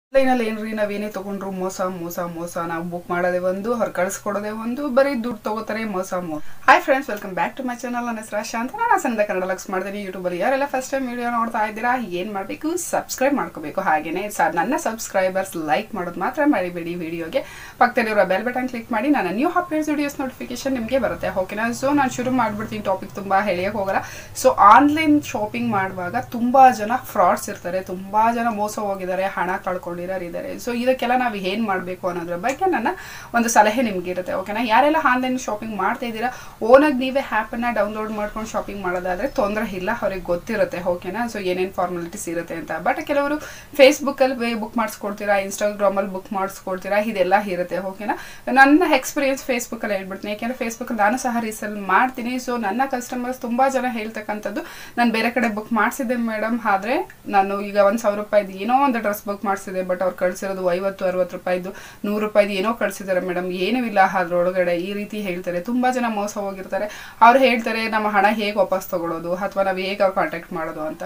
ಆನ್ಲೈನಲ್ಲಿ ಏನ್ರಿ ನಾವೇನೇ ತಗೊಂಡ್ರು ಮೋಸ ಮೋಸ ಮೋಸ ನಾವು ಬುಕ್ ಮಾಡೋದೇ ಒಂದು ಅವ್ರು ಕಳಿಸ್ಕೊಡೋದೇ ಒಂದು ಬರೀ ದುಡ್ಡು ತಗೋತಾರೆ ಮೋಸ ಮೋಸ hi friends welcome back to my channel ನನ್ನ ಹೆಸರು ಆಶಾ ಅಂತ ನಾನು ಸಂದ ಕನ್ನಡ ಲಕ್ಸ್ ಮಾಡ್ತೀನಿ ಯೂಟ್ಯೂಬಲ್ಲಿ ಯಾರೆಲ್ಲ ಫಸ್ಟ್ ಟೈಮ್ ವಿಡಿಯೋ ನೋಡ್ತಾ ಇದ್ದೀರಾ ಏನು ಮಾಡಬೇಕು ಸಬ್ಸ್ಕ್ರೈಬ್ ಮಾಡ್ಕೋಬೇಕು ಹಾಗೇನೆ ಸ ನನ್ನ ಸಬ್ಸ್ಕ್ರೈಬರ್ಸ್ ಲೈಕ್ ಮಾಡೋದು ಮಾತ್ರ ಮಾಡಿಬೇಡಿ ವಿಡಿಯೋಗೆ ಪಕ್ಕದಲ್ಲಿರೋ ಬೆಲ್ ಬಟನ್ ಕ್ಲಿಕ್ ಮಾಡಿ ನನ್ನ ನ್ಯೂ ಅಪ್ಡೇಟ್ಸ್ ವಿಡಿಯೋಸ್ ನೋಟಿಫಿಕೇಶನ್ ನಿಮಗೆ ಬರುತ್ತೆ ಓಕೆನಾ ಸೊ ನಾನು ಶುರು ಮಾಡ್ಬಿಡ್ತೀನಿ ಟಾಪಿಕ್ ತುಂಬ ಹೇಳಿಯಕ್ಕೆ ಹೋಗಲ್ಲ ಸೊ ಆನ್ಲೈನ್ ಶಾಪಿಂಗ್ ಮಾಡುವಾಗ ತುಂಬ ಜನ ಫ್ರಾಡ್ಸ್ ಇರ್ತಾರೆ ತುಂಬ ಜನ ಮೋಸ ಹೋಗಿದ್ದಾರೆ ಹಣ ಕಳ್ಕೊಂಡಿರೋರು ಇದ್ದಾರೆ ಸೊ ಇದಕ್ಕೆಲ್ಲ ನಾವು ಏನು ಮಾಡಬೇಕು ಅನ್ನೋದ್ರ ಬಗ್ಗೆ ನನ್ನ ಒಂದು ಸಲಹೆ ನಿಮ್ಗೆ ಇರುತ್ತೆ ಓಕೆನಾ ಯಾರೆಲ್ಲ ಆನ್ಲೈನ್ ಶಾಪಿಂಗ್ ಮಾಡ್ತಾ ಇದ್ದೀರಾ ಓನಾಗಿ ನೀವೇ ಆ್ಯಪನ್ನು ಡೌನ್ಲೋಡ್ ಮಾಡ್ಕೊಂಡು ಶಾಪಿಂಗ್ ಮಾಡೋದಾದ್ರೆ ತೊಂದರೆ ಇಲ್ಲ ಅವ್ರಿಗೆ ಗೊತ್ತಿರುತ್ತೆ ಓಕೆನಾ ಸೊ ಏನೇನು ಫಾರ್ಮಾಲಿಟೀಸ್ ಇರುತ್ತೆ ಅಂತ ಬಟ್ ಕೆಲವರು ಫೇಸ್ಬುಕ್ಕಲ್ಲಿ ಬುಕ್ ಮಾಡಿಸ್ಕೊಡ್ತೀರಾ ಇನ್ಸ್ಟಾಗ್ರಾಮಲ್ಲಿ ಬುಕ್ ಮಾಡಿಸ್ಕೊಡ್ತೀರಾ ಇದೆಲ್ಲ ಇರುತ್ತೆ ಓಕೆನಾ ನನ್ನ ಎಕ್ಸ್ಪೀರಿಯನ್ಸ್ ಫೇಸ್ಬುಕ್ಕಲ್ಲಿ ಹೇಳ್ಬಿಡ್ತೀನಿ ಯಾಕೆಂದರೆ ಫೇಸ್ಬುಕ್ಕಲ್ಲಿ ನಾನು ಸಹ ರೀಸೆಲ್ ಮಾಡ್ತೀನಿ ಸೊ ನನ್ನ ಕಸ್ಟಮರ್ಸ್ ತುಂಬ ಜನ ಹೇಳ್ತಕ್ಕಂಥದ್ದು ನಾನು ಬೇರೆ ಕಡೆ ಬುಕ್ ಮಾಡಿಸಿದ್ದೆ ಮೇಡಮ್ ಆದರೆ ನಾನು ಈಗ ಒಂದು ಸಾವಿರ ರೂಪಾಯಿದು ಏನೋ ಒಂದು ಡ್ರೆಸ್ ಬುಕ್ ಮಾಡಿಸಿದೆ ಬಟ್ ಅವ್ರು ಕಳಿಸಿರೋದು ಐವತ್ತು ಅರವತ್ತು ರೂಪಾಯಿದು ನೂರು ರೂಪಾಯಿದು ಏನೋ ಕಳಿಸಿದ್ದಾರೆ ಮೇಡಮ್ ಏನೂ ಇಲ್ಲ ಅದ್ರೊಳಗಡೆ ಈ ರೀತಿ ಹೇಳ್ತಾರೆ ತುಂಬ ಜನ ಮೋಸ ಹೋಗಿರ್ತಾರೆ ಅವ್ರು ಹೇಳ್ತಾರೆ ನಮ್ಮ ಹಣ ಹೇಗೆ ವಾಪಸ್ ತಗೊಳ್ಳೋದು ಅಥವಾ ನಾವು ಹೇಗೆ ಅವ್ರು ಕಾಂಟ್ಯಾಕ್ಟ್ ಮಾಡೋದು ಅಂತ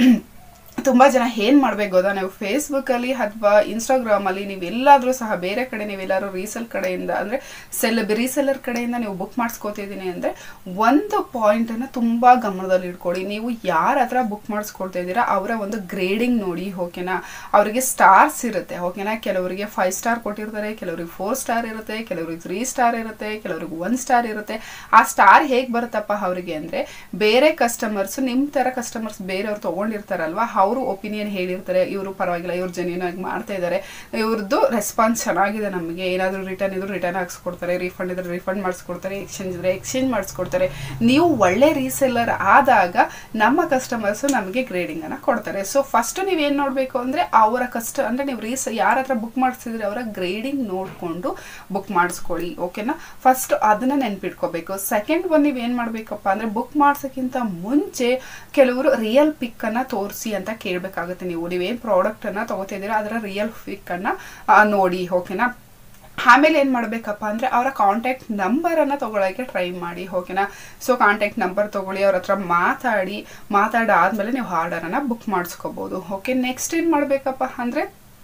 ತುಂಬ ಜನ ಏನು ಮಾಡಬೇಕು ಗೊತ್ತಾ ನೀವು ಫೇಸ್ಬುಕ್ಕಲ್ಲಿ ಅಥವಾ ಇನ್ಸ್ಟಾಗ್ರಾಮಲ್ಲಿ ನೀವು ಎಲ್ಲಾದರೂ ಸಹ ಬೇರೆ ಕಡೆ ನೀವೆಲ್ಲರೂ ರೀಸೆಲ್ ಕಡೆಯಿಂದ ಅಂದರೆ ಸೆಲ್ ರೀಸೆಲ್ಲರ್ ಕಡೆಯಿಂದ ನೀವು ಬುಕ್ ಮಾಡಿಸ್ಕೊತಿದ್ದೀನಿ ಅಂದರೆ ಒಂದು ಪಾಯಿಂಟನ್ನು ತುಂಬ ಗಮನದಲ್ಲಿ ಇಟ್ಕೊಳ್ಳಿ ನೀವು ಯಾರ ಹತ್ರ ಬುಕ್ ಮಾಡಿಸ್ಕೊಳ್ತಾ ಇದ್ದೀರಾ ಅವರ ಒಂದು ಗ್ರೇಡಿಂಗ್ ನೋಡಿ ಓಕೆನಾ ಅವರಿಗೆ ಸ್ಟಾರ್ಸ್ ಇರುತ್ತೆ ಓಕೆನಾ ಕೆಲವರಿಗೆ ಫೈವ್ ಸ್ಟಾರ್ ಕೊಟ್ಟಿರ್ತಾರೆ ಕೆಲವರಿಗೆ ಫೋರ್ ಸ್ಟಾರ್ ಇರುತ್ತೆ ಕೆಲವರಿಗೆ ತ್ರೀ ಸ್ಟಾರ್ ಇರುತ್ತೆ ಕೆಲವರಿಗೆ ಒನ್ ಸ್ಟಾರ್ ಇರುತ್ತೆ ಆ ಸ್ಟಾರ್ ಹೇಗೆ ಬರುತ್ತಪ್ಪ ಅವರಿಗೆ ಅಂದರೆ ಬೇರೆ ಕಸ್ಟಮರ್ಸ್ ನಿಮ್ಮ ಥರ ಕಸ್ಟಮರ್ಸ್ ಬೇರೆಯವ್ರು ತೊಗೊಂಡಿರ್ತಾರಲ್ವ ಅವರು ಒಪಿನಿಯನ್ ಹೇಳಿರ್ತಾರೆ ಇವರು ಪರವಾಗಿಲ್ಲ ಇವ್ರು ಜೆನ್ಯೂನ್ ಆಗಿ ಮಾಡ್ತಾ ಇದ್ದಾರೆ ಇವ್ರದ್ದು ರೆಸ್ಪಾನ್ಸ್ ಚೆನ್ನಾಗಿದೆ ನಮಗೆ ಏನಾದರೂ ರಿಟರ್ನ್ ಇದ್ರು ರಿಟರ್ನ್ ಹಾಕ್ಸ್ಕೊಡ್ತಾರೆ ರೀಫಂಡ್ ಇದ್ರೆ ರೀಫಂಡ್ ಮಾಡಿಸ್ಕೊಡ್ತಾರೆ ಎಕ್ಸ್ಚೇಂಜ್ ಇದ್ರೆ ಎಕ್ಸ್ಚೇಂಜ್ ಮಾಡಿಸ್ಕೊಡ್ತಾರೆ ನೀವು ಒಳ್ಳೆ ರೀಸೆಲ್ಲರ್ ಆದಾಗ ನಮ್ಮ ಕಸ್ಟಮರ್ಸ್ ನಮಗೆ ಗ್ರೇಡಿಂಗ್ ಅನ್ನ ಕೊಡ್ತಾರೆ ಸೊ ಫಸ್ಟ್ ನೀವೇನು ನೋಡಬೇಕು ಅಂದರೆ ಅವರ ಕಷ್ಟ ಅಂದರೆ ನೀವು ರೀಸ್ ಯಾರ ಹತ್ರ ಬುಕ್ ಮಾಡಿಸಿದ್ರೆ ಅವರ ಗ್ರೇಡಿಂಗ್ ನೋಡಿಕೊಂಡು ಬುಕ್ ಮಾಡಿಸ್ಕೊಳ್ಳಿ ಓಕೆನಾ ಫಸ್ಟ್ ಅದನ್ನ ನೆನ್ಪಿಟ್ಕೋಬೇಕು ಸೆಕೆಂಡ್ ಒನ್ ನೀವೇನು ಮಾಡಬೇಕಪ್ಪ ಅಂದರೆ ಬುಕ್ ಮಾಡ್ಸೋಕ್ಕಿಂತ ಮುಂಚೆ ಕೆಲವರು ರಿಯಲ್ ಪಿಕ್ಕನ್ನು ತೋರಿಸಿ ಅಂತ ಕೇಳಬೇಕಾಗುತ್ತೆ ನೀವು ನೀವೇನು ಪ್ರಾಡಕ್ಟನ್ನು ತೊಗೋತಿದ್ದೀರಾ ಅದರ ರಿಯಲ್ ಪಿಕ್ಕನ್ನು ನೋಡಿ ಓಕೆನಾ ಆಮೇಲೆ ಏನು ಮಾಡಬೇಕಪ್ಪ ಅಂದರೆ ಅವರ ಕಾಂಟ್ಯಾಕ್ಟ್ ನಂಬರನ್ನು ತೊಗೊಳಕ್ಕೆ ಟ್ರೈ ಮಾಡಿ ಓಕೆನಾ ಸೊ ಕಾಂಟ್ಯಾಕ್ಟ್ ನಂಬರ್ ತೊಗೊಳ್ಳಿ ಅವ್ರ ಹತ್ರ ಮಾತಾಡಿ ಮಾತಾಡಾದ್ಮೇಲೆ ನೀವು ಆರ್ಡರನ್ನು ಬುಕ್ ಮಾಡಿಸ್ಕೋಬೋದು ಓಕೆ ನೆಕ್ಸ್ಟ್ ಏನು ಮಾಡಬೇಕಪ್ಪ ಅಂದರೆ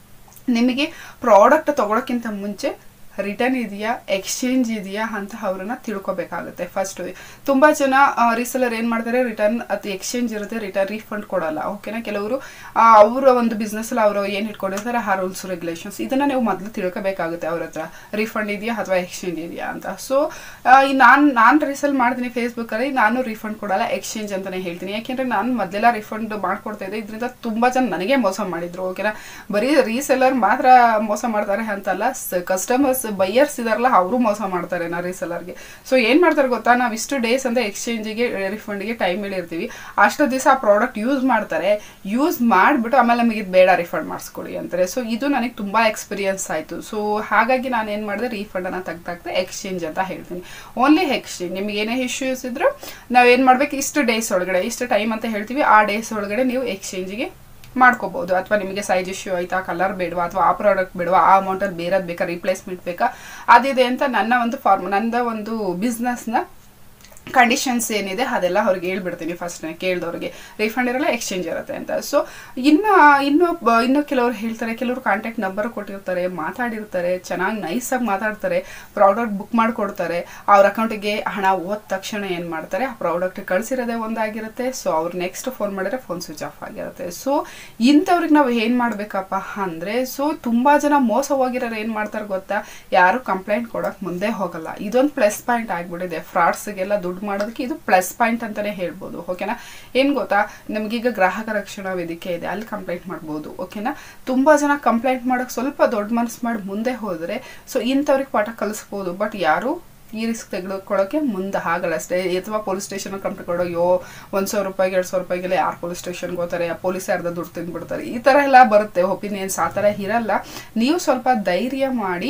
ನಿಮಗೆ ಪ್ರಾಡಕ್ಟ್ ತೊಗೊಳಕ್ಕಿಂತ ಮುಂಚೆ ರಿಟರ್ನ್ ಇದೆಯಾ ಎಕ್ಸ್ಚೇಂಜ್ ಇದೆಯಾ ಅಂತ ಅವ್ರನ್ನ ತಿಳ್ಕೊಬೇಕಾಗುತ್ತೆ ಫಸ್ಟ್ ತುಂಬ ಜನ ರೀಸೆಲರ್ ಏನು ಮಾಡ್ತಾರೆ ರಿಟರ್ನ್ ಅದು ಎಕ್ಸ್ಚೇಂಜ್ ಇರುತ್ತೆ ರಿಟರ್ನ್ ರೀಫಂಡ್ ಕೊಡಲ್ಲ ಓಕೆನಾ ಕೆಲವರು ಅವರ ಒಂದು ಬಿಸ್ನೆಸ್ಸಲ್ಲಿ ಅವರು ಏನು ಇಟ್ಕೊಂಡಿರ್ತಾರೆ ಆ ರೂಲ್ಸ್ ರೆಗ್ಯುಲೇಷನ್ಸ್ ಇದನ್ನು ನೀವು ಮೊದಲು ತಿಳ್ಕೊಬೇಕಾಗುತ್ತೆ ಅವ್ರ ಹತ್ರ ರೀಫಂಡ್ ಇದೆಯಾ ಅಥವಾ ಎಕ್ಸ್ಚೇಂಜ್ ಇದೆಯಾ ಅಂತ ಸೊ ನಾನು ನಾನು ರೀಸೆಲ್ ಮಾಡ್ತೀನಿ ಫೇಸ್ಬುಕ್ಕಲ್ಲಿ ನಾನು ರೀಫಂಡ್ ಕೊಡಲ್ಲ ಎಕ್ಸ್ಚೇಂಜ್ ಅಂತಲೇ ಹೇಳ್ತೀನಿ ಯಾಕೆಂದರೆ ನಾನು ಮೊದಲೆಲ್ಲ ರಿಫಂಡ್ ಮಾಡ್ಕೊಡ್ತಾ ಇದ್ದೆ ಇದರಿಂದ ತುಂಬ ಜನ ನನಗೆ ಮೋಸ ಮಾಡಿದ್ರು ಓಕೆನಾ ಬರೀ ರೀಸೆಲ್ಲರ್ ಮಾತ್ರ ಮೋಸ ಮಾಡ್ತಾರೆ ಅಂತಲ್ಲ ಕಸ್ಟಮರ್ಸ್ ಬೈಯರ್ಸ್ ಇದಾರಲ್ಲ ಅವರು ಮೋಸ ಮಾಡ್ತಾರೆ ನಾ ರೀಸೆಲ್ಲರ್ಗೆ ಸೊ ಏನು ಮಾಡ್ತಾರೆ ಗೊತ್ತಾ ನಾವು ಇಷ್ಟು ಡೇಸ್ ಅಂತ ಎಕ್ಸ್ಚೇಂಜಿಗೆ ರಿಫಂಡ್ಗೆ ಟೈಮ್ ಹೇಳಿರ್ತೀವಿ ಅಷ್ಟು ದಿವಸ ಆ ಪ್ರಾಡಕ್ಟ್ ಯೂಸ್ ಮಾಡ್ತಾರೆ ಯೂಸ್ ಮಾಡಿಬಿಟ್ಟು ಆಮೇಲೆ ನಮಗೆ ಇದು ಬೇಡ ರಿಫಂಡ್ ಮಾಡಿಸ್ಕೊಡಿ ಅಂತಾರೆ ಸೊ ಇದು ನನಗೆ ತುಂಬ ಎಕ್ಸ್ಪೀರಿಯನ್ಸ್ ಆಯಿತು ಸೊ ಹಾಗಾಗಿ ನಾನು ಏನು ಮಾಡಿದೆ ರೀಫಂಡನ್ನು ತೆಗ್ದಾಕ್ದೆ ಎಕ್ಸ್ಚೇಂಜ್ ಅಂತ ಹೇಳ್ತೀನಿ ಓನ್ಲಿ ಎಕ್ಸ್ಚೇಂಜ್ ನಿಮ್ಗೆ ಏನೇ ಇಶ್ಯೂಸ್ ಇದ್ದರೂ ನಾವೇನು ಮಾಡಬೇಕು ಇಷ್ಟು ಡೇಸ್ ಒಳಗಡೆ ಇಷ್ಟು ಟೈಮ್ ಅಂತ ಹೇಳ್ತೀವಿ ಆ ಡೇಸ್ ಒಳಗಡೆ ನೀವು ಎಕ್ಸ್ಚೇಂಜಿಗೆ ಮಾಡ್ಕೋಬಹುದು ಅಥವಾ ನಿಮಗೆ ಸೈಜ್ ಇಶ್ಯೂ ಆಯ್ತಾ ಕಲರ್ ಬೇಡವಾ ಅಥವಾ ಆ ಪ್ರಾಡಕ್ಟ್ ಬೇಡವಾ ಆ ಅಮೌಂಟಲ್ಲಿ ಬೇರೆದು ಬೇಕಾ ರಿಪ್ಲೇಸ್ಮೆಂಟ್ ಬೇಕಾ ಅದಿದೆ ಅಂತ ನನ್ನ ಒಂದು ಫಾರ್ಮ್ ನನ್ನ ಒಂದು ಬಿಸ್ನೆಸ್ನ ಕಂಡೀಷನ್ಸ್ ಏನಿದೆ ಅದೆಲ್ಲ ಅವ್ರಿಗೆ ಹೇಳ್ಬಿಡ್ತೀನಿ ಫಸ್ಟ್ ಕೇಳಿದವ್ರಿಗೆ ರೀಫಂಡ್ ಇರಲ್ಲ ಎಕ್ಸ್ಚೇಂಜ್ ಇರುತ್ತೆ ಅಂತ ಸೊ ಇನ್ನು ಇನ್ನು ಇನ್ನು ಕೆಲವರು ಹೇಳ್ತಾರೆ ಕೆಲವರು ಕಾಂಟ್ಯಾಕ್ಟ್ ನಂಬರ್ ಕೊಟ್ಟಿರ್ತಾರೆ ಮಾತಾಡಿರ್ತಾರೆ ಚೆನ್ನಾಗಿ ನೈಸಾಗಿ ಮಾತಾಡ್ತಾರೆ ಪ್ರಾಡಕ್ಟ್ ಬುಕ್ ಮಾಡಿಕೊಡ್ತಾರೆ ಅವ್ರ ಅಕೌಂಟಿಗೆ ಹಣ ಹೋದ ತಕ್ಷಣ ಏನು ಮಾಡ್ತಾರೆ ಆ ಪ್ರಾಡಕ್ಟ್ ಕಳಿಸಿರೋದೇ ಒಂದಾಗಿರುತ್ತೆ ಸೊ ಅವ್ರು ನೆಕ್ಸ್ಟ್ ಫೋನ್ ಮಾಡಿದ್ರೆ ಫೋನ್ ಸ್ವಿಚ್ ಆಫ್ ಆಗಿರುತ್ತೆ ಸೊ ಇಂಥವ್ರಿಗೆ ನಾವು ಏನು ಮಾಡಬೇಕಪ್ಪ ಅಂದರೆ ಸೊ ತುಂಬ ಜನ ಮೋಸ ಹೋಗಿರೋರು ಏನು ಮಾಡ್ತಾರೆ ಗೊತ್ತಾ ಯಾರು ಕಂಪ್ಲೇಂಟ್ ಕೊಡೋಕೆ ಮುಂದೆ ಹೋಗಲ್ಲ ಇದೊಂದು ಪ್ಲಸ್ ಪಾಯಿಂಟ್ ಆಗಿಬಿಟ್ಟಿದೆ ಫ್ರಾಡ್ಸ್ಗೆಲ್ಲ ದುಡ್ಡು ಮಾಡೋದಕ್ಕೆ ಇದು ಪ್ಲಸ್ ಪಾಯಿಂಟ್ ಅಂತಲೇ ಹೇಳ್ಬೋದು ಓಕೆನಾ ಏನು ಗೊತ್ತಾ ನಮಗೀಗ ಗ್ರಾಹಕ ರಕ್ಷಣಾ ವೇದಿಕೆ ಇದೆ ಅಲ್ಲಿ ಕಂಪ್ಲೇಂಟ್ ಮಾಡ್ಬೋದು ಓಕೆನಾ ತುಂಬ ಜನ ಕಂಪ್ಲೇಂಟ್ ಮಾಡೋಕ್ಕೆ ಸ್ವಲ್ಪ ದೊಡ್ಡ ಮನಸ್ಸು ಮಾಡಿ ಮುಂದೆ ಹೋದರೆ ಸೊ ಇಂಥವ್ರಿಗೆ ಪಾಠ ಕಲಿಸ್ಬೋದು ಬಟ್ ಯಾರು ಈ ರಿಸ್ಕ್ ತೆಗೆದುಕೊಳ್ಳೋಕೆ ಮುಂದೆ ಆಗಲ್ಲ ಅಷ್ಟೇ ಅಥವಾ ಪೊಲೀಸ್ ಸ್ಟೇಷನ್ ಕಂಪ್ಲೇಂಟ್ ಕೊಡೋಯೋ ಒಂದು ಸಾವಿರ ರೂಪಾಯಿಗೆ ಎರಡು ಸಾವಿರ ರೂಪಾಯಿಗೆಲ್ಲ ಯಾರು ಪೊಲೀಸ್ ಸ್ಟೇಷನ್ಗೆ ಹೋಗ್ತಾರೆ ಆ ಪೊಲೀಸ್ ಯಾರ್ದ ದುಡ್ಡು ತಿಂದ್ಬಿಡ್ತಾರೆ ಈ ಥರ ಎಲ್ಲ ಬರುತ್ತೆ ಒಪಿನಿಯನ್ಸ್ ಆ ಥರ ಇರಲ್ಲ ನೀವು ಸ್ವಲ್ಪ ಧೈರ್ಯ ಮಾಡಿ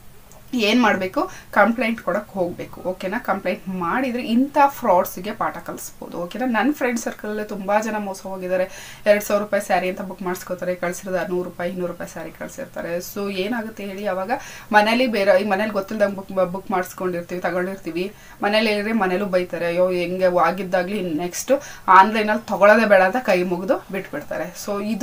ಏನು ಮಾಡಬೇಕು ಕಂಪ್ಲೇಂಟ್ ಕೊಡೋಕ್ಕೆ ಹೋಗಬೇಕು ಓಕೆನಾ ಕಂಪ್ಲೇಂಟ್ ಮಾಡಿದರೆ ಇಂಥ ಫ್ರಾಡ್ಸ್ಗೆ ಪಾಠ ಕಲಿಸ್ಬೋದು ಓಕೆನಾ ನನ್ನ ಫ್ರೆಂಡ್ ಸರ್ಕಲಲ್ಲಿ ತುಂಬ ಜನ ಮೋಸ ಹೋಗಿದ್ದಾರೆ ಎರಡು ಸಾವಿರ ರೂಪಾಯಿ ಸ್ಯಾರಿ ಅಂತ ಬುಕ್ ಮಾಡಿಸ್ಕೋತಾರೆ ಕಳಿಸಿರೋದು ನೂರು ರೂಪಾಯಿ ಇನ್ನೂರು ರೂಪಾಯಿ ಸ್ಯಾರಿ ಕಳಿಸಿರ್ತಾರೆ ಸೊ ಏನಾಗುತ್ತೆ ಹೇಳಿ ಅವಾಗ ಮನೇಲಿ ಬೇರೆ ಈ ಮನೇಲಿ ಗೊತ್ತಿಲ್ದಂಗೆ ಬುಕ್ ಬುಕ್ ಮಾಡಿಸ್ಕೊಂಡಿರ್ತೀವಿ ತಗೊಂಡಿರ್ತೀವಿ ಮನೇಲಿ ಹೇಳಿದ್ರೆ ಮನೇಲೂ ಬೈತಾರೆ ಅಯ್ಯೋ ಹೆಂಗೆ ಆಗಿದ್ದಾಗಲಿ ನೆಕ್ಸ್ಟ್ ಆನ್ಲೈನಲ್ಲಿ ತೊಗೊಳೋದೇ ಬೇಡ ಅಂತ ಕೈ ಮುಗಿದು ಬಿಟ್ಬಿಡ್ತಾರೆ ಸೊ ಇದು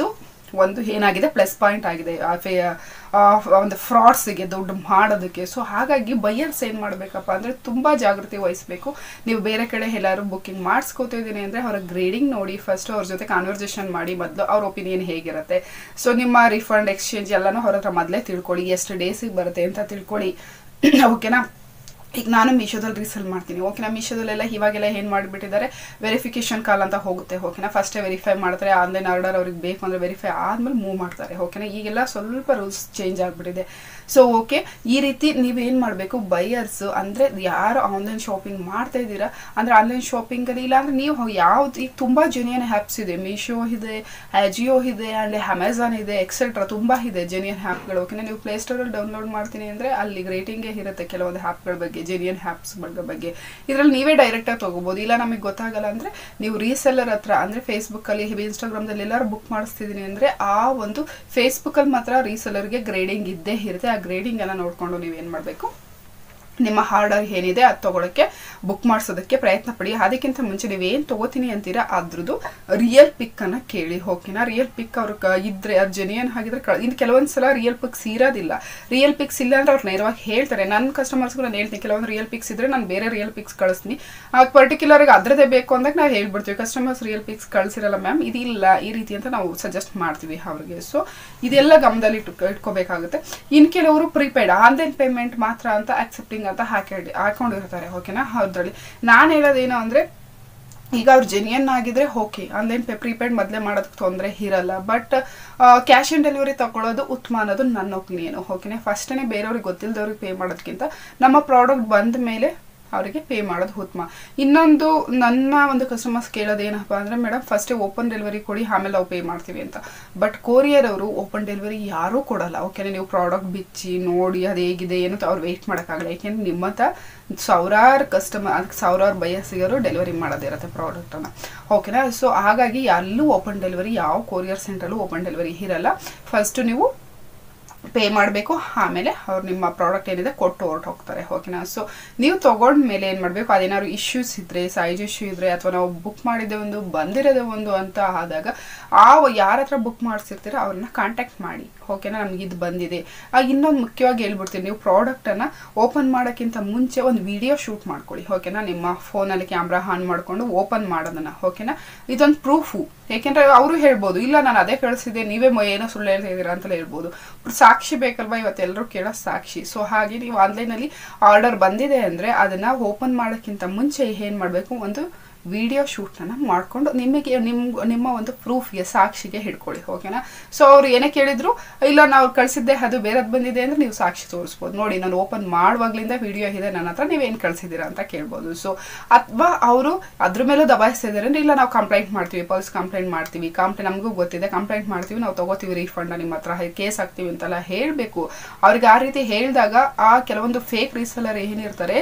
ಒಂದು ಏನಾಗಿದೆ ಪ್ಲಸ್ ಪಾಯಿಂಟ್ ಆಗಿದೆ ಆ ಫೇ- ಆ ಒಂದು ಫ್ರಾಡ್ಸಿಗೆ ದುಡ್ಡು ಮಾಡೋದಕ್ಕೆ ಸೊ ಹಾಗಾಗಿ ಬೈಯರ್ಸ್ ಏನು ಮಾಡಬೇಕಪ್ಪ ಅಂದರೆ ತುಂಬ ಜಾಗೃತಿ ವಹಿಸಬೇಕು ನೀವು ಬೇರೆ ಕಡೆ ಎಲ್ಲರೂ ಬುಕ್ಕಿಂಗ್ ಮಾಡಿಸ್ಕೋತಿದ್ದೀನಿ ಅಂದರೆ ಅವರ ಗ್ರೇಡಿಂಗ್ ನೋಡಿ ಫಸ್ಟ್ ಅವ್ರ ಜೊತೆ ಕಾನ್ವರ್ಸೇಷನ್ ಮಾಡಿ ಮೊದಲು ಅವ್ರ ಒಪಿನಿಯನ್ ಹೇಗಿರುತ್ತೆ ಸೊ ನಿಮ್ಮ ರಿಫಂಡ್ ಎಕ್ಸ್ಚೇಂಜ್ ಎಲ್ಲನೂ ಅವ್ರ ಹತ್ರ ಮೊದಲೇ ತಿಳ್ಕೊಳ್ಳಿ ಎಷ್ಟು ಡೇಸಿಗೆ ಬರುತ್ತೆ ಅಂತ ತಿಳ್ಕೊಳ್ಳಿ ಓಕೆನಾ ಈಗ ನಾನು ಮೀಶೋದಲ್ಲಿ ರೀಸೆಲ್ ಮಾಡ್ತೀನಿ ಓಕೆನಾ ಮೀಶೋದಲ್ಲೆಲ್ಲ ಇವಾಗೆಲ್ಲ ಏನು ಮಾಡಿಬಿಟ್ಟಿದ್ದಾರೆ ವೆರಿಫಿಕೇಶನ್ ಕಾಲ್ ಅಂತ ಹೋಗುತ್ತೆ ಓಕೆನಾ ಫಸ್ಟೇ ವೆರಿಫೈ ಮಾಡ್ತಾರೆ ಆನ್ಲೈನ್ ಆರ್ಡರ್ ಅವ್ರಿಗೆ ಬೇಕು ಅಂದರೆ ವೆರಿಫೈ ಆದ್ಮೇಲೆ ಮೂವ್ ಮಾಡ್ತಾರೆ ಓಕೆನಾ ಈಗೆಲ್ಲ ಸ್ವಲ್ಪ ರೂಲ್ಸ್ ಚೇಂಜ್ ಆಗಿಬಿಟ್ಟಿದೆ ಸೊ ಓಕೆ ಈ ರೀತಿ ನೀವೇನು ಮಾಡಬೇಕು ಬೈಯರ್ಸ್ ಅಂದರೆ ಯಾರು ಆನ್ಲೈನ್ ಶಾಪಿಂಗ್ ಮಾಡ್ತಾ ಇದ್ದೀರಾ ಅಂದರೆ ಆನ್ಲೈನ್ ಶಾಪಿಂಗಲ್ಲಿ ಇಲ್ಲಾಂದ್ರೆ ನೀವು ಯಾವ್ದು ಈಗ ತುಂಬ ಜೆನ್ಯನ್ ಆ್ಯಪ್ಸ್ ಇದೆ ಮೀಶೋ ಇದೆ ಅಜಿಯೋ ಇದೆ ಆ್ಯಂಡ್ ಅಮೆಝಾನ್ ಇದೆ ಎಕ್ಸೆಟ್ರಾ ತುಂಬ ಇದೆ ಜೆನ್ಯನ್ ಆ್ಯಪ್ಗಳು ಓಕೆನಾ ನೀವು ಪ್ಲೇಸ್ಟೋರಲ್ಲಿ ಡೌನ್ಲೋಡ್ ಮಾಡ್ತೀನಿ ಅಂದರೆ ಅಲ್ಲಿ ರೇಟಿಂಗೇ ಇರುತ್ತೆ ಕೆಲವೊಂದು ಆ್ಯಪ್ಗಳ ಬಗ್ಗೆ ಜೆನ್ಯನ್ ಆ್ಯಪ್ಸ್ ಬಗ್ಗೆ ಇದರಲ್ಲಿ ನೀವೇ ಡೈರೆಕ್ಟಾಗಿ ತೊಗೋಬೋದು ಇಲ್ಲ ನಮಗೆ ಗೊತ್ತಾಗಲ್ಲ ಅಂದರೆ ನೀವು ರೀಸೆಲ್ಲರ್ ಹತ್ರ ಅಂದರೆ ಫೇಸ್ಬುಕ್ಕಲ್ಲಿ ಇನ್ಸ್ಟಾಗ್ರಾಮ್ದಲ್ಲಿ ಎಲ್ಲರೂ ಬುಕ್ ಮಾಡಿಸ್ತಿದ್ದೀನಿ ಅಂದರೆ ಆ ಒಂದು ಫೇಸ್ಬುಕ್ಕಲ್ಲಿ ಮಾತ್ರ ರೀಸೆಲ್ಲರ್ಗೆ ಗ್ರೇಡಿಂಗ್ ಇದ್ದೇ ಇರುತ್ತೆ ಆ ಗ್ರೇಡಿಂಗನ್ನು ನೋಡಿಕೊಂಡು ನೀವೇನು ಮಾಡಬೇಕು ನಿಮ್ಮ ಆರ್ಡರ್ ಏನಿದೆ ಅದು ತೊಗೊಳಕ್ಕೆ ಬುಕ್ ಮಾಡಿಸೋದಕ್ಕೆ ಪ್ರಯತ್ನ ಪಡಿ ಅದಕ್ಕಿಂತ ಮುಂಚೆ ನೀವು ಏನು ತೊಗೋತೀನಿ ಅಂತೀರಾ ಅದ್ರದ್ದು ರಿಯಲ್ ಪಿಕ್ಕನ್ನು ಕೇಳಿ ಓಕೆನಾ ರಿಯಲ್ ಪಿಕ್ ಅವ್ರ ಇದ್ರೆ ಅದು ಜೆನ್ಯನ್ ಆಗಿದ್ರೆ ಕ ಇನ್ನು ಕೆಲವೊಂದು ಸಲ ರಿಯಲ್ ಪಿಕ್ಸ್ ಇರೋದಿಲ್ಲ ರಿಯಲ್ ಪಿಕ್ಸ್ ಇಲ್ಲ ಅಂದ್ರೆ ಅವ್ರು ನೇರವಾಗಿ ಹೇಳ್ತಾರೆ ನನ್ನ ಕಸ್ಟಮರ್ಸ್ಗೂ ನಾನು ಹೇಳ್ತೀನಿ ಕೆಲವೊಂದು ರಿಯಲ್ ಪಿಕ್ಸ್ ಇದ್ರೆ ನಾನು ಬೇರೆ ರಿಯಲ್ ಪಿಕ್ಸ್ ಕಳಿಸ್ತೀನಿ ಅದು ಪರ್ಟಿಕ್ಯುಲರ್ಗೆ ಅದರದೇ ಬೇಕು ಅಂದಾಗ ನಾವು ಹೇಳ್ಬಿಡ್ತೀವಿ ಕಸ್ಟಮರ್ಸ್ ರಿಯಲ್ ಪಿಕ್ಸ್ ಕಳಿಸಿರಲ್ಲ ಮ್ಯಾಮ್ ಇದಿಲ್ಲ ಈ ರೀತಿ ಅಂತ ನಾವು ಸಜೆಸ್ಟ್ ಮಾಡ್ತೀವಿ ಅವ್ರಿಗೆ ಸೊ ಇದೆಲ್ಲ ಗಮನದಲ್ಲಿ ಇಟ್ಟು ಇಟ್ಕೋಬೇಕಾಗುತ್ತೆ ಇನ್ನು ಕೆಲವರು ಪ್ರೀಪೇಯ್ಡ್ ಆನ್ಲೈನ್ ಪೇಮೆಂಟ್ ಮಾತ್ರ ಅಂತ ಆಕ್ಸೆಪ್ಟಿಂಗ್ ಅಂತ ಹಾಕಿ ಹಾಕೊಂಡಿರ್ತಾರೆ ಓಕೆನಾ ಅದ್ರಲ್ಲಿ ನಾನು ಹೇಳೋದೇನು ಅಂದರೆ ಈಗ ಅವ್ರು ಜೆನ್ಯನ್ ಆಗಿದ್ರೆ ಓಕೆ ಆನ್ಲೈನ್ ಪೇ ಪ್ರೀಪೇಡ್ ಮೊದಲೇ ಮಾಡೋದಕ್ಕೆ ತೊಂದರೆ ಇರಲ್ಲ ಬಟ್ ಕ್ಯಾಶ್ ಆನ್ ಡೆಲಿವರಿ ತಗೊಳ್ಳೋದು ಉತ್ತಮ ಅನ್ನೋದು ನನ್ನ ಒಪಿನಿಯನು ಓಕೆನೆ ಫಸ್ಟೇ ಬೇರೆಯವ್ರಿಗೆ ಗೊತ್ತಿಲ್ಲದವ್ರಿಗೆ ಪೇ ಮಾಡೋದಕ್ಕಿಂತ ನಮ್ಮ ಪ್ರಾಡಕ್ಟ್ ಬಂದ ಮೇಲೆ ಅವರಿಗೆ ಪೇ ಮಾಡೋದು ಉತ್ತಮ ಇನ್ನೊಂದು ನನ್ನ ಒಂದು ಕಸ್ಟಮರ್ಸ್ ಕೇಳೋದು ಏನಪ್ಪ ಅಂದರೆ ಮೇಡಮ್ ಫಸ್ಟೇ ಓಪನ್ ಡೆಲಿವರಿ ಕೊಡಿ ಆಮೇಲೆ ನಾವು ಪೇ ಮಾಡ್ತೀವಿ ಅಂತ ಬಟ್ ಕೊರಿಯರ್ ಅವರು ಓಪನ್ ಡೆಲಿವರಿ ಯಾರೂ ಕೊಡಲ್ಲ ಓಕೆನಾ ನೀವು ಪ್ರಾಡಕ್ಟ್ ಬಿಚ್ಚಿ ನೋಡಿ ಅದು ಹೇಗಿದೆ ಏನು ಅವ್ರು ವೆಯ್ಟ್ ಮಾಡೋಕ್ಕಾಗಲ್ಲ ಯಾಕೆಂದ್ರೆ ನಿಮ್ಮತ್ತ ಸಾವಿರಾರು ಕಸ್ಟಮರ್ ಅದಕ್ಕೆ ಸಾವಿರಾರು ಬಯಸಿಗರು ಡೆಲಿವರಿ ಮಾಡೋದಿರುತ್ತೆ ಪ್ರಾಡಕ್ಟನ್ನು ಓಕೆನಾ ಸೊ ಹಾಗಾಗಿ ಎಲ್ಲೂ ಓಪನ್ ಡೆಲಿವರಿ ಯಾವ ಕೊರಿಯರ್ ಸೆಂಟ್ರಲ್ಲೂ ಓಪನ್ ಡೆಲಿವರಿ ಇರಲ್ಲ ಫಸ್ಟು ನೀವು ಪೇ ಮಾಡಬೇಕು ಆಮೇಲೆ ಅವ್ರು ನಿಮ್ಮ ಪ್ರಾಡಕ್ಟ್ ಏನಿದೆ ಕೊಟ್ಟು ಹೊರಟು ಹೋಗ್ತಾರೆ ಓಕೆನಾ ಸೊ ನೀವು ತೊಗೊಂಡ ಮೇಲೆ ಏನು ಮಾಡಬೇಕು ಅದೇನಾದ್ರು ಇಶ್ಯೂಸ್ ಇದ್ದರೆ ಸೈಜ್ ಇಶ್ಯೂ ಇದ್ದರೆ ಅಥವಾ ನಾವು ಬುಕ್ ಮಾಡಿದ್ದೆ ಒಂದು ಬಂದಿರೋದೇ ಒಂದು ಅಂತ ಆದಾಗ ಆ ಯಾರ ಹತ್ರ ಬುಕ್ ಮಾಡಿಸಿರ್ತೀರೋ ಅವ್ರನ್ನ ಕಾಂಟ್ಯಾಕ್ಟ್ ಮಾಡಿ ಓಕೆನಾ ನಮ್ಗೆ ಇದು ಬಂದಿದೆ ಇನ್ನೊಂದು ಮುಖ್ಯವಾಗಿ ಹೇಳ್ಬಿಡ್ತೀನಿ ನೀವು ಪ್ರಾಡಕ್ಟನ್ನು ಓಪನ್ ಮಾಡೋಕ್ಕಿಂತ ಮುಂಚೆ ಒಂದು ವಿಡಿಯೋ ಶೂಟ್ ಮಾಡ್ಕೊಳ್ಳಿ ಓಕೆನಾ ನಿಮ್ಮ ಫೋನಲ್ಲಿ ಕ್ಯಾಮ್ರಾ ಆನ್ ಮಾಡಿಕೊಂಡು ಓಪನ್ ಮಾಡೋದನ್ನು ಓಕೆನಾ ಇದೊಂದು ಪ್ರೂಫು ಯಾಕೆಂದರೆ ಅವರು ಹೇಳ್ಬೋದು ಇಲ್ಲ ನಾನು ಅದೇ ಕಳಿಸಿದೆ ನೀವೇ ಏನೋ ಸುಳ್ಳು ಹೇಳ್ತಾ ಇದ್ದೀರಾ ಅಂತಲೇ ಹೇಳ್ಬೋದು ಸಾಕ್ಷಿ ಬೇಕಲ್ವಾ ಇವತ್ತೆಲ್ಲರೂ ಕೇಳೋ ಸಾಕ್ಷಿ ಸೊ ಹಾಗೆ ನೀವು ಆನ್ಲೈನಲ್ಲಿ ಆರ್ಡರ್ ಬಂದಿದೆ ಅಂದರೆ ಅದನ್ನು ಓಪನ್ ಮಾಡೋಕ್ಕಿಂತ ಮುಂಚೆ ಏನು ಮಾಡಬೇಕು ಒಂದು ವಿಡಿಯೋ ಶೂಟನ್ನು ಮಾಡಿಕೊಂಡು ನಿಮಗೆ ನಿಮ್ಮ ನಿಮ್ಮ ಒಂದು ಪ್ರೂಫ್ಗೆ ಸಾಕ್ಷಿಗೆ ಹಿಡ್ಕೊಳ್ಳಿ ಓಕೆನಾ ಸೊ ಅವ್ರು ಏನೇ ಕೇಳಿದ್ರು ಇಲ್ಲ ನಾವು ಕಳಿಸಿದ್ದೆ ಅದು ಬೇರೆದು ಬಂದಿದೆ ಅಂದರೆ ನೀವು ಸಾಕ್ಷಿ ತೋರಿಸ್ಬೋದು ನೋಡಿ ನಾನು ಓಪನ್ ಮಾಡುವಾಗಲಿಂದ ವಿಡಿಯೋ ಇದೆ ನನ್ನ ಹತ್ರ ನೀವೇನು ಕಳಿಸಿದ್ದೀರಾ ಅಂತ ಕೇಳ್ಬೋದು ಸೊ ಅಥವಾ ಅವರು ಅದ್ರ ಮೇಲೂ ದಬಾಯಿಸ್ತಾ ಇದ್ದಾರೆ ಅಂದರೆ ಇಲ್ಲ ನಾವು ಕಂಪ್ಲೇಂಟ್ ಮಾಡ್ತೀವಿ ಪಲ್ಸ್ ಕಂಪ್ಲೇಂಟ್ ಮಾಡ್ತೀವಿ ಕಂಪ್ಲೇಂಟ್ ನಮಗೂ ಗೊತ್ತಿದೆ ಕಂಪ್ಲೇಂಟ್ ಮಾಡ್ತೀವಿ ನಾವು ತೊಗೋತೀವಿ ರೀಫಂಡ್ ನಿಮ್ಮ ಹತ್ರ ಕೇಸ್ ಹಾಕ್ತೀವಿ ಅಂತೆಲ್ಲ ಹೇಳಬೇಕು ಅವ್ರಿಗೆ ಆ ರೀತಿ ಹೇಳಿದಾಗ ಆ ಕೆಲವೊಂದು ಫೇಕ್ ರೀಸೆಲ್ಲರ್ ಏನಿರ್ತಾರೆ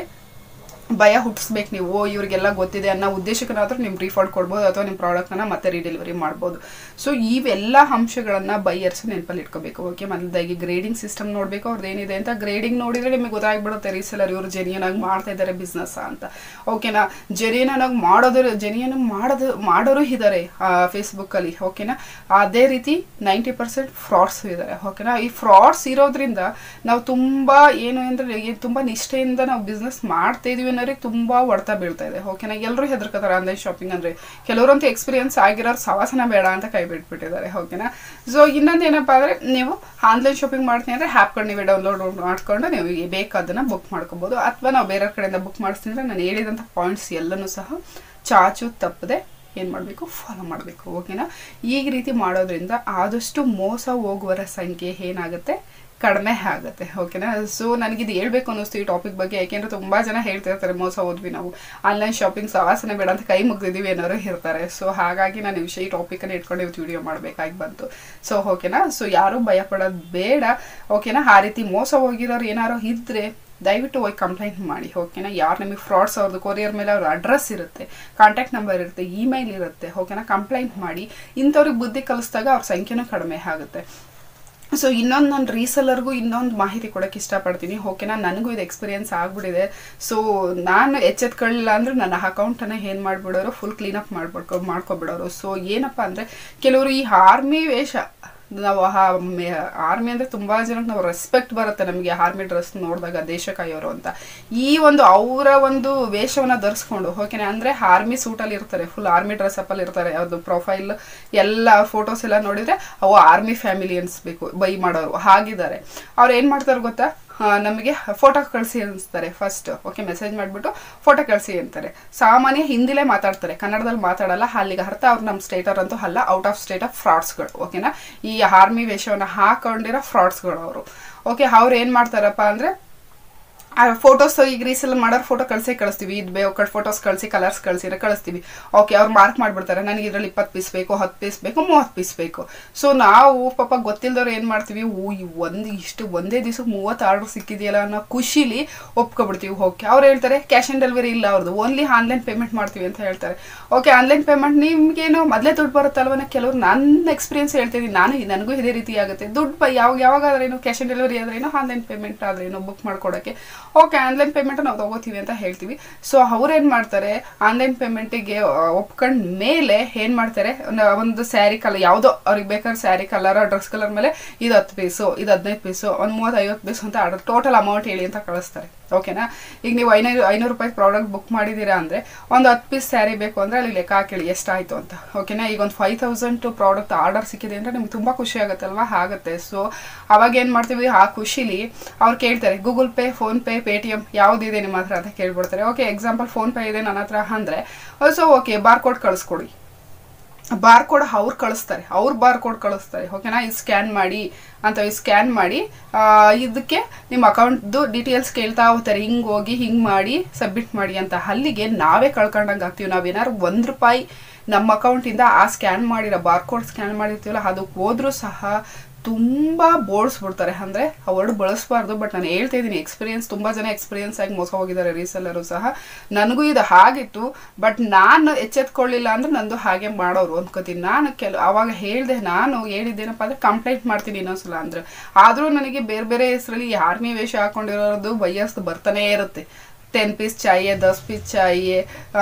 ಭಯ ಹುಟ್ಟಿಸ್ಬೇಕು ನೀವು ಓ ಇವರಿಗೆಲ್ಲ ಗೊತ್ತಿದೆ ಅನ್ನೋ ಉದ್ದೇಶಕ್ಕನಾದ್ರೂ ನಿಮ್ಮ ರೀಫಂಡ್ ಕೊಡ್ಬೋದು ಅಥವಾ ನಿಮ್ಮ ಪ್ರಾಡಕ್ಟನ್ನು ಮತ್ತೆ ರೀಡೆಲಿವರಿ ಮಾಡ್ಬೋದು ಸೊ ಇವೆಲ್ಲ ಅಂಶಗಳನ್ನು ಬೈಯರ್ಸ್ ನೆನಪಲ್ಲಿ ಇಟ್ಕೋಬೇಕು ಓಕೆ ಮೊದಲಾಗಿ ಗ್ರೇಡಿಂಗ್ ಸಿಸ್ಟಮ್ ನೋಡಬೇಕು ಅವ್ರದ್ದು ಏನಿದೆ ಅಂತ ಗ್ರೇಡಿಂಗ್ ನೋಡಿದರೆ ನಿಮಗೆ ಗೊತ್ತಾಗ್ಬಿಡುತ್ತೆ ರೀಸೆಲ್ಲರ್ ಇವರು ಜೆನ್ಯನ್ ಆಗಿ ಮಾಡ್ತಾ ಇದ್ದಾರೆ ಬಿಸ್ನೆಸ್ ಅಂತ ಓಕೆನಾ ಜೆನ್ಯನ್ ಆಗಿ ಮಾಡೋದು ಜೆನ್ಯನ್ ಮಾಡೋದು ಮಾಡೋರು ಇದ್ದಾರೆ ಫೇಸ್ಬುಕ್ಕಲ್ಲಿ ಓಕೆನಾ ಅದೇ ರೀತಿ ನೈಂಟಿ ಪರ್ಸೆಂಟ್ ಫ್ರಾಡ್ಸ್ ಇದ್ದಾರೆ ಓಕೆನಾ ಈ ಫ್ರಾಡ್ಸ್ ಇರೋದ್ರಿಂದ ನಾವು ತುಂಬ ಏನು ಅಂದರೆ ತುಂಬ ನಿಷ್ಠೆಯಿಂದ ನಾವು ಬಿಸ್ನೆಸ್ ಮಾಡ್ತಾ ಇದೀವಿ ಅನ್ನೋರಿಗೆ ತುಂಬ ಹೊಡ್ತಾ ಬೀಳ್ತಾ ಇದೆ ಓಕೆನಾ ಎಲ್ಲರೂ ಹೆದರ್ಕೋತಾರೆ ಆನ್ಲೈನ್ ಶಾಪಿಂಗ್ ಅಂದರೆ ಕೆಲವರಂತೂ ಎಕ್ಸ್ಪೀರಿಯನ್ಸ್ ಆಗಿರೋರು ಸವಾಸನ ಬೇಡ ಅಂತ ಕೈ ಬಿಟ್ಬಿಟ್ಟಿದ್ದಾರೆ ಓಕೆನಾ ಸೊ ಇನ್ನೊಂದು ಏನಪ್ಪ ಅಂದರೆ ನೀವು ಆನ್ಲೈನ್ ಶಾಪಿಂಗ್ ಮಾಡ್ತೀನಿ ಅಂದರೆ ಆ್ಯಪ್ಗಳು ನೀವೇ ಡೌನ್ಲೋಡ್ ಮಾಡ್ಕೊಂಡು ನೀವು ಬೇಕಾದನ್ನು ಬುಕ್ ಮಾಡ್ಕೋಬೋದು ಅಥವಾ ನಾವು ಬೇರೆ ಕಡೆಯಿಂದ ಬುಕ್ ಮಾಡಿಸ್ತೀನಿ ಅಂದರೆ ನಾನು ಹೇಳಿದಂಥ ಪಾಯಿಂಟ್ಸ್ ಎಲ್ಲನೂ ಸಹ ಚಾಚು ತಪ್ಪದೆ ಏನು ಮಾಡಬೇಕು ಫಾಲೋ ಮಾಡಬೇಕು ಓಕೆನಾ ಈ ರೀತಿ ಮಾಡೋದ್ರಿಂದ ಆದಷ್ಟು ಮೋಸ ಹೋಗುವರ ಸಂಖ್ಯೆ ಏನಾಗುತ್ತೆ ಕಡಿಮೆ ಆಗುತ್ತೆ ಓಕೆನಾ ಸೊ ನನಗಿದು ಹೇಳ್ಬೇಕು ಅನ್ನಿಸ್ತು ಈ ಟಾಪಿಕ್ ಬಗ್ಗೆ ಯಾಕೆಂದರೆ ತುಂಬ ಜನ ಹೇಳ್ತಿರ್ತಾರೆ ಮೋಸ ಹೋದ್ವಿ ನಾವು ಆನ್ಲೈನ್ ಶಾಪಿಂಗ್ ಸವಾಸನೆ ಬೇಡ ಅಂತ ಕೈ ಮುಗ್ದಿದ್ದೀವಿ ಅನ್ನೋರು ಇರ್ತಾರೆ ಸೊ ಹಾಗಾಗಿ ನಾನು ಈ ವಿಷಯ ಈ ಟಾಪಿಕನ್ನು ಇಟ್ಕೊಂಡು ಇವತ್ತು ವಿಡಿಯೋ ಮಾಡಬೇಕಾಗಿ ಬಂತು ಸೊ ಓಕೆನಾ ಸೊ ಯಾರೂ ಭಯಪಡೋದು ಬೇಡ ಓಕೆನಾ ಆ ರೀತಿ ಮೋಸ ಹೋಗಿರೋರು ಏನಾರು ಇದ್ದರೆ ದಯವಿಟ್ಟು ಹೋಗಿ ಕಂಪ್ಲೇಂಟ್ ಮಾಡಿ ಓಕೆನಾ ಯಾರು ನಿಮಗೆ ಫ್ರಾಡ್ಸ್ ಅವ್ರದ್ದು ಕೊರಿಯರ್ ಮೇಲೆ ಅವ್ರ ಅಡ್ರೆಸ್ ಇರುತ್ತೆ ಕಾಂಟ್ಯಾಕ್ಟ್ ನಂಬರ್ ಇರುತ್ತೆ ಇಮೇಲ್ ಇರುತ್ತೆ ಓಕೆನಾ ಕಂಪ್ಲೇಂಟ್ ಮಾಡಿ ಇಂಥವ್ರಿಗೆ ಬುದ್ಧಿ ಕಲಿಸಿದಾಗ ಅವ್ರ ಸಂಖ್ಯೆನೂ ಕಡಿಮೆ ಆಗುತ್ತೆ ಸೊ ಇನ್ನೊಂದು ನಾನು ರೀಸೆಲ್ಲರ್ಗೂ ಇನ್ನೊಂದು ಮಾಹಿತಿ ಕೊಡೋಕ್ಕೆ ಇಷ್ಟಪಡ್ತೀನಿ ಓಕೆನಾ ನನಗೂ ಇದು ಎಕ್ಸ್ಪೀರಿಯನ್ಸ್ ಆಗಿಬಿಟ್ಟಿದೆ ಸೊ ನಾನು ಎಚ್ಚೆತ್ಕೊಳ್ಳಿಲ್ಲ ಅಂದರೆ ನನ್ನ ಅಕೌಂಟನ್ನು ಏನು ಮಾಡಿಬಿಡೋರು ಫುಲ್ ಕ್ಲೀನಪ್ ಮಾಡ್ಬಿಡ್ಕೊ ಮಾಡ್ಕೊಬಿಡೋರು ಸೊ ಏನಪ್ಪ ಅಂದರೆ ಕೆಲವರು ಈ ಆರ್ಮಿ ವೇಷ ನಾವು ಆರ್ಮಿ ಅಂದ್ರೆ ತುಂಬಾ ಜನಕ್ಕೆ ನಾವು ರೆಸ್ಪೆಕ್ಟ್ ಬರುತ್ತೆ ನಮಗೆ ಆರ್ಮಿ ಡ್ರೆಸ್ ನೋಡಿದಾಗ ದೇಶ ಕಾಯೋರು ಅಂತ ಈ ಒಂದು ಅವರ ಒಂದು ವೇಷವನ್ನ ಧರಿಸ್ಕೊಂಡು ಓಕೆನಾ ಅಂದ್ರೆ ಆರ್ಮಿ ಸೂಟಲ್ಲಿ ಇರ್ತಾರೆ ಫುಲ್ ಆರ್ಮಿ ಡ್ರೆಸ್ ಅಪ್ ಅಲ್ಲಿ ಇರ್ತಾರೆ ಅದು ಪ್ರೊಫೈಲ್ ಎಲ್ಲ ಫೋಟೋಸ್ ಎಲ್ಲ ನೋಡಿದ್ರೆ ಅವು ಆರ್ಮಿ ಫ್ಯಾಮಿಲಿ ಅನ್ಸ್ಬೇಕು ಬೈ ಮಾಡೋರು ಹಾಗಿದ್ದಾರೆ ಅವ್ರು ಏನ್ ಮಾಡ್ತಾರೆ ಗೊತ್ತಾ ಆ, ನಮಗೆ ಫೋಟೋ ಕಳಿಸಿ ಅನಿಸ್ತಾರೆ ಫಸ್ಟ್ ಓಕೆ ಮೆಸೇಜ್ ಮಾಡಿಬಿಟ್ಟು ಫೋಟೋ ಕಳಿಸಿ ಅಂತಾರೆ ಸಾಮಾನ್ಯ ಹಿಂದಿಲೇ ಮಾತಾಡ್ತಾರೆ ಕನ್ನಡದಲ್ಲಿ ಮಾತಾಡಲ್ಲ ಅಲ್ಲಿಗೆ ಅರ್ಥ ಅವ್ರು ನಮ್ಮ ಸ್ಟೇಟರ್ ಅಂತೂ ಅಲ್ಲ ಔಟ್ ಆಫ್ ಸ್ಟೇಟ್ ಆಫ್ ಫ್ರಾಡ್ಸ್ಗಳು ಓಕೆನಾ ಈ ಆರ್ಮಿ ವೇಷವನ್ನು ಹಾಕೊಂಡಿರೋ ಫ್ರಾಡ್ಸ್ಗಳು ಅವರು ಓಕೆ ಅವ್ರು ಏನು ಮಾಡ್ತಾರಪ್ಪ ಅಂದರೆ ಫೋಟೋಸ್ ಈಗ ರೀಸೆಲ್ ಮಾಡೋರು ಫೋಟೋ ಕಳ್ಸೇ ಕಳಿಸ್ತೀವಿ ಇದು ಬೇಕು ಫೋಟೋಸ್ ಕಳಿಸಿ ಕಲರ್ಸ್ ಕಳಿಸಿದ್ರೆ ಕಳಿಸ್ತೀವಿ ಓಕೆ ಅವ್ರು ಮಾರ್ಕ್ ಮಾಡಿಬಿಡ್ತಾರೆ ನನಗೆ ಇದರಲ್ಲಿ ಇಪ್ಪತ್ತು ಪೀಸ್ ಬೇಕು ಹತ್ತು ಪೀಸ್ ಬೇಕು ಮೂವತ್ತು ಪೀಸ್ ಬೇಕು ಸೊ ನಾವು ಪಾಪ ಗೊತ್ತಿಲ್ಲದವ್ರು ಏನು ಮಾಡ್ತೀವಿ ಓ ಈ ಒಂದು ಇಷ್ಟು ಒಂದೇ ದಿವಸಕ್ಕೆ ಮೂವತ್ತು ಆರ್ಡರ್ ಸಿಕ್ಕಿದೆಯಲ್ಲ ಅನ್ನೋ ಖುಷಿಲಿ ಒಪ್ಕೊಬಿಡ್ತೀವಿ ಓಕೆ ಅವ್ರು ಹೇಳ್ತಾರೆ ಕ್ಯಾಶ್ ಆನ್ ಡೆಲಿವರಿ ಇಲ್ಲ ಅವ್ರದ್ದು ಓನ್ಲಿ ಆನ್ಲೈನ್ ಪೇಮೆಂಟ್ ಮಾಡ್ತೀವಿ ಅಂತ ಹೇಳ್ತಾರೆ ಓಕೆ ಆನ್ಲೈನ್ ಪೇಮೆಂಟ್ ನಿಮ್ಗೇನು ಮೊದಲೇ ದುಡ್ಡು ಬರುತ್ತಲ್ವ ಕೆಲವರು ನನ್ನ ಎಕ್ಸ್ಪೀರಿಯನ್ಸ್ ಹೇಳ್ತೀನಿ ನಾನು ನನಗೂ ಇದೇ ರೀತಿ ಆಗುತ್ತೆ ದುಡ್ಡು ಬ- ಯಾವಾಗ ಯಾವಾಗಾದ್ರೇನು ಕ್ಯಾಶ್ ಆನ್ ಡೆಲಿವರಿ ಆದ್ರೇನು ಆನ್ಲೈನ್ ಪೇಮೆಂಟ್ ಆದ್ರೇನು ಬುಕ್ ಮಾಡ್ಕೊಡೋಕ್ಕೆ ಓಕೆ ಆನ್ಲೈನ್ ಪೇಮೆಂಟ್ ನಾವು ತಗೋತೀವಿ ಅಂತ ಹೇಳ್ತೀವಿ ಸೊ ಅವ್ರು ಏನು ಮಾಡ್ತಾರೆ ಆನ್ಲೈನ್ ಪೇಮೆಂಟಿಗೆ ಒಪ್ಕೊಂಡ ಮೇಲೆ ಏನು ಮಾಡ್ತಾರೆ ನ- ಒಂದು ಸ್ಯಾರಿ ಕಲರ್ ಯಾವುದೋ ಅವ್ರಿಗೆ ಬೇಕಾದ್ರೆ ಸ್ಯಾರಿ ಕಲರ್ ಡ್ರೆಸ್ ಕಲರ್ ಮೇಲೆ ಇದು ಹತ್ತು ಪೀಸು ಇದು ಹದಿನೈದು ಪೀಸು ಒಂದು ಮೂವತ್ತು ಐವತ್ತು ಪೀಸ್ ಅಂತ ಆರ್ಡರ್ ಟೋಟಲ್ ಅಮೌಂಟ್ ಹೇಳಿ ಅಂತ ಕಳಿಸ್ತಾರೆ ಓಕೆನಾ ಈಗ ನೀವು ಐನೂರು ಐನೂರು ರೂಪಾಯಿ ಪ್ರಾಡಕ್ಟ್ ಬುಕ್ ಮಾಡಿದ್ದೀರಾ ಅಂದರೆ ಒಂದು ಹತ್ತು ಪೀಸ್ ಸ್ಯಾರಿ ಬೇಕು ಅಂದರೆ ಅಲ್ಲಿ ಲೆಕ್ಕ ಹಾಕೇಳಿ ಎಷ್ಟಾಯಿತು ಅಂತ ಓಕೆನಾ ಈಗ ಒಂದು ಫೈವ್ ತೌಸಂಡ್ ಪ್ರಾಡಕ್ಟ್ ಆರ್ಡರ್ ಸಿಕ್ಕಿದೆ ಅಂದರೆ ನಿಮ್ಗೆ ತುಂಬ ಖುಷಿ ಆಗುತ್ತಲ್ವಾ ಆಗುತ್ತೆ ಸೊ ಅವಾಗ ಏನು ಮಾಡ್ತೀವಿ ಆ ಖುಷಿಲಿ ಅವ್ರು ಕೇಳ್ತಾರೆ Google Pay PhonePe Paytm ಯಾವುದಿದೆ ನಿಮ್ಮ ಹತ್ರ ಅಂತ ಕೇಳ್ಬಿಡ್ತಾರೆ ಓಕೆ ಎಕ್ಸಾಂಪಲ್ ಫೋನ್ ಪೇ ಇದೆ ನನ್ನ ಹತ್ರ ಅಂದರೆ ಸೊ ಓಕೆ ಬಾರ್ ಕೋಡ್ ಕಳಿಸ್ಕೊಡಿ ಬಾರ್ ಕೋಡ್ ಅವ್ರು ಕಳಿಸ್ತಾರೆ ಅವ್ರ ಬಾರ್ ಕೋಡ್ ಕಳಿಸ್ತಾರೆ ಓಕೆನಾ ಇದು ಸ್ಕ್ಯಾನ್ ಮಾಡಿ ಅಂತ ಸ್ಕ್ಯಾನ್ ಮಾಡಿ ಆ, ಇದಕ್ಕೆ ನಿಮ್ಮ ಅಕೌಂಟ್ದು ಡೀಟೇಲ್ಸ್ ಕೇಳ್ತಾ ಹೋಗ್ತಾರೆ ಹಿಂಗೆ ಹೋಗಿ ಹಿಂಗೆ ಮಾಡಿ ಸಬ್ಮಿಟ್ ಮಾಡಿ ಅಂತ ಅಲ್ಲಿಗೆ ನಾವೇ ಕಳ್ಕೊಂಡಂಗೆ ಆಗ್ತೀವಿ ನಾವೇನಾದ್ರು ಒಂದು ರೂಪಾಯಿ ನಮ್ಮ ಅಕೌಂಟಿಂದ ಆ ಸ್ಕ್ಯಾನ್ ಮಾಡಿರೋ ಬಾರ್ ಕೋಡ್ ಸ್ಕ್ಯಾನ್ ಮಾಡಿರ್ತೀವಲ್ಲ ಅದಕ್ಕೆ ಹೋದ್ರೂ ಸಹ ತುಂಬ ಬೋಳ್ಸ್ಬಿಡ್ತಾರೆ ಅಂದರೆ ಆ ವರ್ಡ್ ಬಳಸಬಾರ್ದು ಬಟ್ ನಾನು ಹೇಳ್ತಾ ಇದ್ದೀನಿ ಎಕ್ಸ್ಪೀರಿಯನ್ಸ್ ತುಂಬ ಜನ ಎಕ್ಸ್ಪೀರಿಯನ್ಸ್ ಆಗಿ ಮೋಸ ಹೋಗಿದ್ದಾರೆ ರೀಸೆಲ್ಲರು ಸಹ ನನಗೂ ಇದು ಹಾಗಿತ್ತು ಬಟ್ ನಾನು ಎಚ್ಚೆತ್ಕೊಳ್ಳಿಲ್ಲ ಅಂದ್ರೆ ನಂದು ಹಾಗೆ ಮಾಡೋರು ಅನ್ಕೋತೀನಿ ನಾನು ಕೆಲ ಅವಾಗ ಹೇಳಿದೆ ನಾನು ಹೇಳಿದ್ದೇನಪ್ಪ ಅಂದರೆ ಕಂಪ್ಲೇಂಟ್ ಮಾಡ್ತೀನಿ ಇನ್ನೊಂದ್ಸಲ ಅಂದ್ರೆ ಆದರೂ ನನಗೆ ಬೇರೆ ಬೇರೆ ಹೆಸರಲ್ಲಿ ಆರ್ಮಿ ವೇಷ ಹಾಕೊಂಡಿರೋದು ಬೈಯರ್ಸ್ ಬರ್ತಾನೆ ಇರುತ್ತೆ ಟೆನ್ ಪೀಸ್ ಚಾಯಿಯೇ ದಸ್ ಪೀಸ್ ಚಾಯಿಯೇ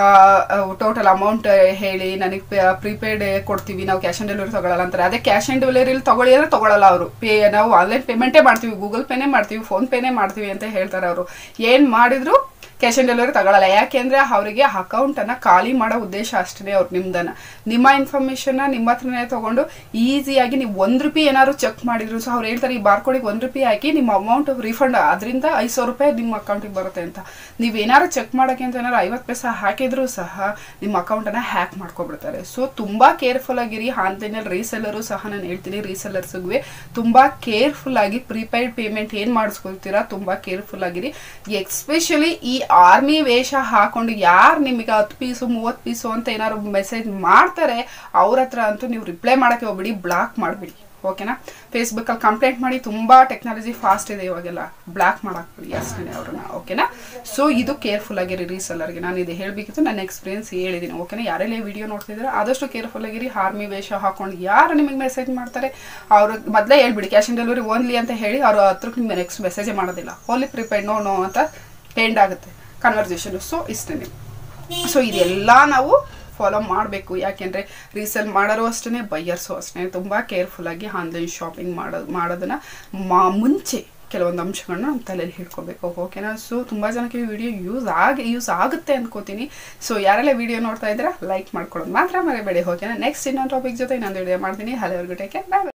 ಟೋಟಲ್ ಅಮೌಂಟ್ ಹೇಳಿ ನನಗೆ ಪ್ರೀಪೇಯ್ಡ್ ಕೊಡ್ತೀವಿ ನಾವು ಕ್ಯಾಶ್ ಆನ್ ಡೆಲಿವರಿ ತಗೊಳ್ಳಲ್ಲ ಅಂತಾರೆ ಅದೇ ಕ್ಯಾಶ್ ಆನ್ ಡೆಲಿವರಿಲಿ ತಗೊಳ್ಳಿ ಅಂದ್ರೆ ತಗೊಳ್ಳಲ್ಲ ಅವರು ಪೇ ನಾವು ಆನ್ಲೈನ್ ಪೇಮೆಂಟೇ ಮಾಡ್ತೀವಿ ಗೂಗಲ್ ಪೇನೇ ಮಾಡ್ತೀವಿ ಫೋನ್ ಪೇನೇ ಮಾಡ್ತೀವಿ ಅಂತ ಹೇಳ್ತಾರೆ ಅವರು ಏನು ಮಾಡಿದ್ರು ಕ್ಯಾಶ್ ಆನ್ ಡೆಲಿವರಿ ತಗೊಳ್ಳಲ್ಲ ಯಾಕೆಂದ್ರೆ ಅವರಿಗೆ ಅಕೌಂಟನ್ನು ಖಾಲಿ ಮಾಡೋ ಉದ್ದೇಶ ಅಷ್ಟೇ ಅವ್ರು ನಿಮ್ದನ್ನ ನಿಮ್ಮ ಇನ್ಫಾರ್ಮೇಷನ್ನ ನಿಮ್ಮ ಹತ್ರನೇ ತಗೊಂಡು ಈಸಿಯಾಗಿ ನೀವು ಒಂದು ರೂಪಾಯಿ ಏನಾದ್ರು ಚೆಕ್ ಮಾಡಿದ್ರು ಸಹ ಅವ್ರು ಹೇಳ್ತಾರೆ ಈ ಬಾರ್ಕೋಡಿಗೆ ಒಂದು ರೂಪಾಯಿ ಹಾಕಿ ನಿಮ್ಮ ಅಮೌಂಟ್ ರಿಫಂಡ್ ಅದರಿಂದ ಐದು ಸಾವಿರ ರೂಪಾಯಿ ನಿಮ್ಮ ಅಕೌಂಟಿಗೆ ಬರುತ್ತೆ ಅಂತ ನೀವು ಏನಾದ್ರು ಚೆಕ್ ಮಾಡೋಕ್ಕೆ ಅಂತ ಏನಾದ್ರು ಐವತ್ತು ಪೈಸೆ ಹಾಕಿದ್ರು ಸಹ ನಿಮ್ಮ ಅಕೌಂಟನ್ನು ಹ್ಯಾಕ್ ಮಾಡ್ಕೊಬಿಡ್ತಾರೆ ಸೊ ತುಂಬ ಕೇರ್ಫುಲ್ ಆಗಿರಿ ಆನ್ಲೈನಲ್ಲಿ ರೀಸೆಲ್ಲರು ಸಹ ನಾನು ಹೇಳ್ತೀನಿ ರೀಸೆಲ್ಲರ್ಸ್ಗೆ ತುಂಬ ಕೇರ್ಫುಲ್ ಆಗಿ ಪ್ರೀಪೇಯ್ಡ್ ಪೇಮೆಂಟ್ ಏನು ಮಾಡಿಸ್ಕೊಳ್ತೀರಾ ತುಂಬ ಕೇರ್ಫುಲ್ ಆಗಿರಿ ಎಕ್ಸ್ಪೆಷಲಿ ಈ ಆರ್ಮಿ ವೇಷ ಹಾಕೊಂಡು ಯಾರು ನಿಮಗೆ ಹತ್ತು ಪೀಸು ಮೂವತ್ತು ಪೀಸು ಅಂತ ಏನಾದ್ರು ಮೆಸೇಜ್ ಮಾಡ್ತಾರೆ ಅವ್ರ ಹತ್ರ ಅಂತೂ ನೀವು ರಿಪ್ಲೈ ಮಾಡೋಕ್ಕೆ ಹೋಗ್ಬಿಡಿ ಬ್ಲಾಕ್ ಮಾಡಿಬಿಡಿ ಓಕೆನಾ ಫೇಸ್ಬುಕ್ಕಲ್ಲಿ ಕಂಪ್ಲೇಂಟ್ ಮಾಡಿ ತುಂಬ ಟೆಕ್ನಾಲಜಿ ಫಾಸ್ಟ್ ಇದೆ ಇವಾಗೆಲ್ಲ ಬ್ಲಾಕ್ ಮಾಡಾಕ್ಬಿಡಿ ಅಷ್ಟೇ ಅವ್ರನ್ನ ಓಕೆನಾ ಸೊ ಇದು ಕೇರ್ಫುಲ್ ಆಗಿರಿ ರೀಸೆಲ್ಲರ್ಗೆ ನಾನು ಇದು ಹೇಳಬೇಕಿತ್ತು ನನ್ನ ಎಕ್ಸ್ಪೀರಿಯನ್ಸ್ ಹೇಳಿದ್ದೀನಿ ಓಕೆನಾ ಯಾರೆಲ್ಲ ವಿಡಿಯೋ ನೋಡ್ತಿದ್ರೆ ಆದಷ್ಟು ಕೇರ್ಫುಲ್ ಆಗಿರಿ ಆರ್ಮಿ ವೇಷ ಹಾಕೊಂಡು ಯಾರು ನಿಮಗೆ ಮೆಸೇಜ್ ಮಾಡ್ತಾರೆ ಅವ್ರು ಮೊದಲೇ ಹೇಳ್ಬಿಡಿ ಕ್ಯಾಶ್ ಆನ್ ಡೆಲಿವರಿ ಓನ್ಲಿ ಅಂತ ಹೇಳಿ ಅವ್ರ ಹತ್ರಕ್ಕೆ ನಿಮ್ಗೆ ನೆಕ್ಸ್ಟ್ ಮೆಸೇಜೇ ಮಾಡೋದಿಲ್ಲ ಓನ್ಲಿ ಪ್ರಿಪೇರ್ಡ್ ನೋ ನೋ ಅಂತ ಎಂಡ್ ಆಗುತ್ತೆ ಕನ್ವರ್ಸೇಷನ್ ಸೊ ಇಷ್ಟೇ ಸೊ ಇದೆಲ್ಲ ನಾವು ಫಾಲೋ ಮಾಡಬೇಕು ಯಾಕೆಂದರೆ ರೀಸೇಲ್ ಮಾಡೋರು ಅಷ್ಟೇ ಬೈಯರ್ಸು ಅಷ್ಟೇ ತುಂಬ ಕೇರ್ಫುಲ್ಲಾಗಿ ಆನ್ಲೈನ್ ಶಾಪಿಂಗ್ ಮಾಡೋದು ಮಾಡೋದನ್ನು ಮಾ ಮುಂಚೆ ಕೆಲವೊಂದು ಅಂಶಗಳನ್ನ ನಮ್ಮ ತಲೆಯಲ್ಲಿ ಹಿಡ್ಕೋಬೇಕು ಓಕೆನಾ ಸೊ ತುಂಬ ಜನಕ್ಕೆ ಈ ವಿಡಿಯೋ ಯೂಸ್ ಆಗಿ ಯೂಸ್ ಆಗುತ್ತೆ ಅನ್ಕೋತೀನಿ ಸೊ ಯಾರೆಲ್ಲ ವಿಡಿಯೋ ನೋಡ್ತಾ ಇದ್ದೀರಾ ಲೈಕ್ ಮಾಡ್ಕೊಳ್ಳೋದು ಮಾತ್ರ ಮರಿಬೇಡಿ ಓಕೆನಾ ನೆಕ್ಸ್ಟ್ ಇನ್ನೊಂದು ಟಾಪಿಕ್ ಜೊತೆ ಇನ್ನೊಂದು ವಿಡಿಯೋ ಮಾಡ್ತೀನಿ ಹಲವರ್ಗು ಟೇಕೆ ಬಾಯ್